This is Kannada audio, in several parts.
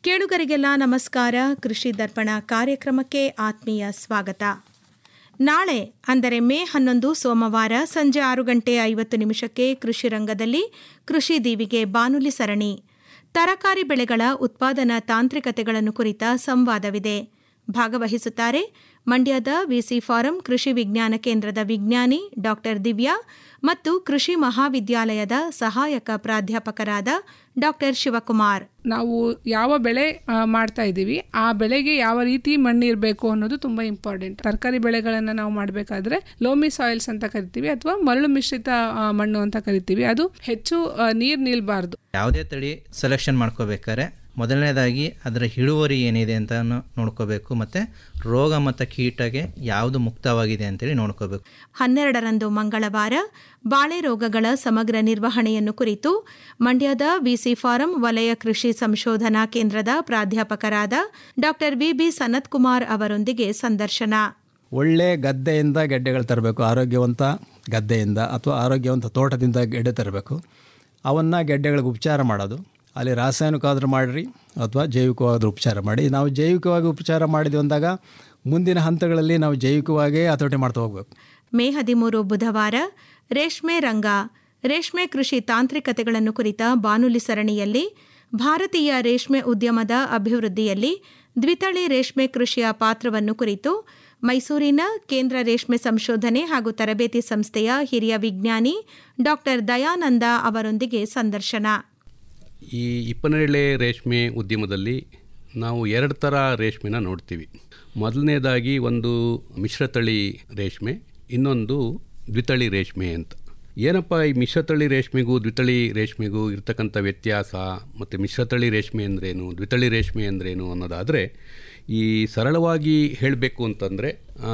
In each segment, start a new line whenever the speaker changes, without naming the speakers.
ಕೇಳುಗರಿಗೆಲ್ಲ ನಮಸ್ಕಾರ ಕೃಷಿ ದರ್ಪಣ ಕಾರ್ಯಕ್ರಮಕ್ಕೆ ಆತ್ಮೀಯ ಸ್ವಾಗತ ನಾಳೆ ಅಂದರೆ ಮೇ ಹನ್ನೊಂದು ಸೋಮವಾರ ಸಂಜೆ ಆರು ಗಂಟೆ ಐವತ್ತು ನಿಮಿಷಕ್ಕೆ ಕೃಷಿ ರಂಗದಲ್ಲಿ ಕೃಷಿ ದೀವಿಗೆ ಬಾನುಲಿ ಸರಣಿ ತರಕಾರಿ ಬೆಳೆಗಳ ಉತ್ಪಾದನಾ ತಾಂತ್ರಿಕತೆಗಳನ್ನು ಕುರಿತ ಸಂವಾದವಿದೆ ಭಾಗವಹಿಸುತ್ತಾರೆ ಮಂಡ್ಯದ ವಿಸಿ ಫಾರಂ ಕೃಷಿ ವಿಜ್ಞಾನ ಕೇಂದ್ರದ ವಿಜ್ಞಾನಿ ಡಾಕ್ಟರ್ ದಿವ್ಯಾ ಮತ್ತು ಕೃಷಿ ಮಹಾವಿದ್ಯಾಲಯದ ಸಹಾಯಕ ಪ್ರಾಧ್ಯಾಪಕರಾದ ಡಾಕ್ಟರ್ ಶಿವಕುಮಾರ್
ನಾವು ಯಾವ ಬೆಳೆ ಆ, ಮಾಡ್ತಾ ಇದ್ದೀವಿ ಆ ಬೆಳೆಗೆ ಯಾವ ರೀತಿ ಮಣ್ಣು ಇರಬೇಕು ಅನ್ನೋದು ತುಂಬಾ ಇಂಪಾರ್ಟೆಂಟ್ ತರಕಾರಿ ಬೆಳೆಗಳನ್ನ ನಾವು ಮಾಡಬೇಕಾದ್ರೆ ಲೋಮಿ ಸಾಯಿಲ್ಸ್ ಅಂತ ಕರಿತೀವಿ ಅಥವಾ ಮರಳು ಮಿಶ್ರಿತ ಆ, ಮಣ್ಣು ಅಂತ ಕರಿತೀವಿ ಅದು ಹೆಚ್ಚು ಆ, ನೀರ್ ನಿಲ್ಬಾರ್ದು
ಯಾವುದೇ ತಳಿ ಸೆಲೆಕ್ಷನ್ ಮಾಡ್ಕೋಬೇಕಾದ್ರೆ ಮೊದಲನೇದಾಗಿ ಅದರ ಇಳುವರಿ ಏನಿದೆ ಅಂತ ನೋಡ್ಕೋಬೇಕು ಮತ್ತು ರೋಗ ಮತ್ತು ಕೀಟಗೆ ಯಾವುದು ಮುಕ್ತವಾಗಿದೆ ಅಂತೇಳಿ ನೋಡ್ಕೋಬೇಕು
ಹನ್ನೆರಡರಂದು ಮಂಗಳವಾರ ಬಾಳೆ ರೋಗಗಳ ಸಮಗ್ರ ನಿರ್ವಹಣೆಯನ್ನು ಕುರಿತು ಮಂಡ್ಯದ ವಿಸಿ ಫಾರಂ ವಲಯ ಕೃಷಿ ಸಂಶೋಧನಾ ಕೇಂದ್ರದ ಪ್ರಾಧ್ಯಾಪಕರಾದ ಡಾಕ್ಟರ್ ವಿಬಿ ಸನತ್ ಕುಮಾರ್ ಅವರೊಂದಿಗೆ ಸಂದರ್ಶನ
ಒಳ್ಳೆ ಗದ್ದೆಯಿಂದ ಗೆಡ್ಡೆಗಳು ತರಬೇಕು ಆರೋಗ್ಯವಂತ ಗದ್ದೆಯಿಂದ ಅಥವಾ ಆರೋಗ್ಯವಂತ ತೋಟದಿಂದ ಗೆಡ್ಡೆ ತರಬೇಕು ಅವನ್ನು ಗೆಡ್ಡೆಗಳಿಗೆ ಉಪಚಾರ ಮಾಡೋದು ಅಲ್ಲಿ ರಾಸಾಯನಿಕವಾದರೂ ಮಾಡಿರಿ ಅಥವಾ ಜೈವಿಕವಾದರೂ ಉಪಚಾರ ಮಾಡಿ ನಾವು ಜೈವಿಕವಾಗಿ ಉಪಚಾರ ಮಾಡಿದ್ವಿ ಅಂದಾಗ ಮುಂದಿನ ಹಂತಗಳಲ್ಲಿ ನಾವು ಜೈವಿಕವಾಗೇ ಹತೋಟಿ ಮಾಡ್ತಾ ಹೋಗ್ಬೇಕು
ಮೇ ಹದಿಮೂರು ಬುಧವಾರ ರೇಷ್ಮೆ ರಂಗ ರೇಷ್ಮೆ ಕೃಷಿ ತಾಂತ್ರಿಕತೆಗಳನ್ನು ಕುರಿತ ಬಾನುಲಿ ಸರಣಿಯಲ್ಲಿ ಭಾರತೀಯ ರೇಷ್ಮೆ ಉದ್ಯಮದ ಅಭಿವೃದ್ಧಿಯಲ್ಲಿ ದ್ವಿತಳಿ ರೇಷ್ಮೆ ಕೃಷಿಯ ಪಾತ್ರವನ್ನು ಕುರಿತು ಮೈಸೂರಿನ ಕೇಂದ್ರ ರೇಷ್ಮೆ ಸಂಶೋಧನೆ ಹಾಗೂ ತರಬೇತಿ ಸಂಸ್ಥೆಯ ಹಿರಿಯ ವಿಜ್ಞಾನಿ ಡಾಕ್ಟರ್ ದಯಾನಂದ ಅವರೊಂದಿಗೆ ಸಂದರ್ಶನ
ಈ ಇಪ್ಪನೇಳೆ ರೇಷ್ಮೆ ಉದ್ಯಮದಲ್ಲಿ ನಾವು ಎರಡು ಥರ ರೇಷ್ಮೆನ ನೋಡ್ತೀವಿ ಮೊದಲನೇದಾಗಿ ಒಂದು ಮಿಶ್ರತಳಿ ರೇಷ್ಮೆ ಇನ್ನೊಂದು ದ್ವಿತಳಿ ರೇಷ್ಮೆ ಅಂತ ಏನಪ್ಪ ಈ ಮಿಶ್ರತಳಿ ರೇಷ್ಮೆಗೂ ದ್ವಿತಳಿ ರೇಷ್ಮೆಗೂ ಇರ್ತಕ್ಕಂಥ ವ್ಯತ್ಯಾಸ ಮತ್ತು ಮಿಶ್ರತಳಿ ರೇಷ್ಮೆ ಅಂದ್ರೇನು ದ್ವಿತಳಿ ರೇಷ್ಮೆ ಅಂದ್ರೇನು ಅನ್ನೋದಾದರೆ ಈ ಸರಳವಾಗಿ ಹೇಳಬೇಕು ಅಂತಂದರೆ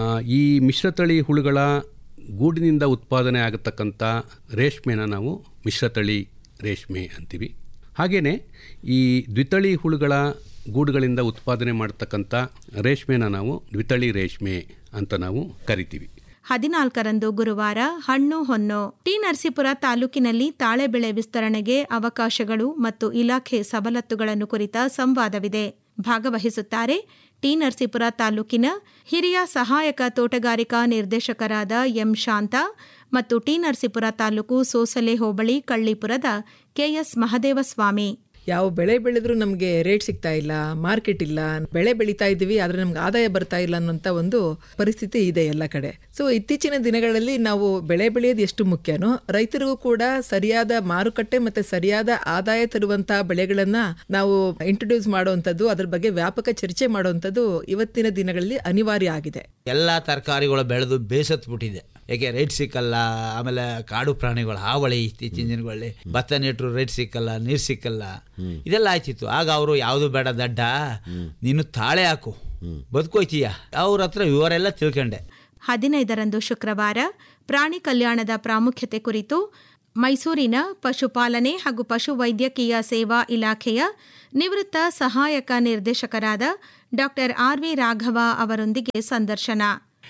ಈ ಮಿಶ್ರತಳಿ ಹುಳುಗಳ ಗೂಡಿನಿಂದ ಉತ್ಪಾದನೆ ಆಗತಕ್ಕಂಥ ರೇಷ್ಮೆನ ನಾವು ಮಿಶ್ರತಳಿ ರೇಷ್ಮೆ ಅಂತೀವಿ ಹಾಗೆಯೇ ಈ ದ್ವಿತಳಿ ಹುಳುಗಳ ಗೂಡುಗಳಿಂದ ಉತ್ಪಾದನೆ ಮಾಡತಕ್ಕಂಥ ರೇಷ್ಮೆನ ನಾವು ದ್ವಿತಳಿ ರೇಷ್ಮೆ ಅಂತ ನಾವು ಕರಿತೀವಿ
ಹದಿನಾಲ್ಕರಂದು ಗುರುವಾರ ಹಣ್ಣು ಹೊನ್ನು ಟಿ ನರಸೀಪುರ ತಾಲೂಕಿನಲ್ಲಿ ತಾಳೆ ಬೆಳೆ ವಿಸ್ತರಣೆಗೆ ಅವಕಾಶಗಳು ಮತ್ತು ಇಲಾಖೆ ಸವಲತ್ತುಗಳನ್ನು ಕುರಿತ ಸಂವಾದವಿದೆ ಭಾಗವಹಿಸುತ್ತಾರೆ ಟಿ ನರಸೀಪುರ ತಾಲೂಕಿನ ಹಿರಿಯ ಸಹಾಯಕ ತೋಟಗಾರಿಕಾ ನಿರ್ದೇಶಕರಾದ ಎಂ ಶಾಂತ ಮತ್ತು ಟಿ ನರಸೀಪುರ ತಾಲೂಕು ಸೋಸಲೆ ಹೋಬಳಿ ಕಳ್ಳಿಪುರದ ಕೆಎಸ್ ಮಹದೇವಸ್ವಾಮಿ
ಯಾವ ಬೆಳೆ ಬೆಳೆದ್ರೂ ನಮಗೆ ರೇಟ್ ಸಿಗ್ತಾ ಇಲ್ಲ ಮಾರ್ಕೆಟ್ ಇಲ್ಲ ಬೆಳೆ ಬೆಳೀತಾ ಇದ್ದೀವಿ ಆದ್ರೆ ನಮ್ಗೆ ಆದಾಯ ಬರ್ತಾ ಇಲ್ಲ ಅನ್ನೋಂಥ ಒಂದು ಪರಿಸ್ಥಿತಿ ಇದೆ ಎಲ್ಲ ಕಡೆ ಸೊ ಇತ್ತೀಚಿನ ದಿನಗಳಲ್ಲಿ ನಾವು ಬೆಳೆ ಬೆಳೆಯೋದು ಎಷ್ಟು ಮುಖ್ಯನೋ ರೈತರಿಗೂ ಕೂಡ ಸರಿಯಾದ ಮಾರುಕಟ್ಟೆ ಮತ್ತೆ ಸರಿಯಾದ ಆದಾಯ ತರುವಂತಹ ಬೆಳೆಗಳನ್ನ ನಾವು ಇಂಟ್ರೊಡ್ಯೂಸ್ ಮಾಡುವಂಥದ್ದು ಅದ್ರ ಬಗ್ಗೆ ವ್ಯಾಪಕ ಚರ್ಚೆ ಮಾಡುವಂಥದ್ದು ಇವತ್ತಿನ ದಿನಗಳಲ್ಲಿ ಅನಿವಾರ್ಯ ಆಗಿದೆ
ಎಲ್ಲ ತರಕಾರಿಗಳು ಬೆಳೆದು ಬೇಸತ್ಬಿಟ್ಟಿದೆ ಯಾಕೆ ರೇಟ್ ಸಿಕ್ಕಲ್ಲ ಆಮೇಲೆ ಕಾಡು ಪ್ರಾಣಿಗಳ ಹಾವಳಿ ಇತ್ತೀಚಿನ ದಿನಗಳಲ್ಲಿ ಭತ್ತ ನೆಟ್ಟರು ರೇಟ್ ಸಿಕ್ಕಲ್ಲ ನೀರು ಸಿಕ್ಕಲ್ಲ ಇದೆಲ್ಲ ಆಯ್ತಿತ್ತು ಆಗ ಅವರು ಯಾವುದು ಬೇಡ ದಡ್ಡ ನೀನು ತಾಳೆ ಹಾಕು ಬದುಕೋಯ್ತೀಯ ಅವ್ರ ಹತ್ರ ಇವರೆಲ್ಲ ತಿಳ್ಕೊಂಡೆ
ಹದಿನೈದರಂದು ಶುಕ್ರವಾರ ಪ್ರಾಣಿ ಕಲ್ಯಾಣದ ಪ್ರಾಮುಖ್ಯತೆ ಕುರಿತು ಮೈಸೂರಿನ ಪಶುಪಾಲನೆ ಹಾಗೂ ಪಶುವೈದ್ಯಕೀಯ ಸೇವಾ ಇಲಾಖೆಯ ನಿವೃತ್ತ ಸಹಾಯಕ ನಿರ್ದೇಶಕರಾದ ಡಾಕ್ಟರ್ ಆರ್ ವಿ ರಾಘವ ಅವರೊಂದಿಗೆ ಸಂದರ್ಶನ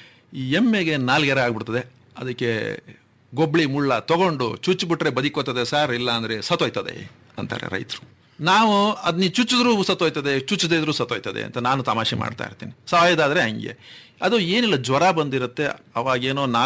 ಈ ಎಮ್ಮೆಗೆ ನಾಲ್ಗೆರೆ ಆಗ್ಬಿಡ್ತದೆ ಅದಕ್ಕೆ ಗೊಬ್ಬಳಿ ಮುಳ್ಳ ತಗೊಂಡು ಚುಚ್ಚಿಬಿಟ್ರೆ ಬದುಕೋತದೆ ಸರ್ ಇಲ್ಲ ಅಂದ್ರೆ ಸತ್ತೋಯ್ತದೆ ಅಂತಾರೆ ರೈತರು ನಾವು ಅದನ್ನ ಚುಚ್ಚಿದ್ರೂ ಸತ್ತೋಯ್ತದೆ ಚುಚ್ಚದೇ ಇದ್ರೂ ಸತ್ತೋಯ್ತದೆ ಅಂತ ನಾನು ತಮಾಷೆ ಮಾಡ್ತಾ ಇರ್ತೀನಿ ಸಾಯೋದಾದ್ರೆ ಹಂಗೆ ಅದು ಏನಿಲ್ಲ ಜ್ವರ ಬಂದಿರುತ್ತೆ ಅವಾಗೇನೋ ನಾಲ್ಕು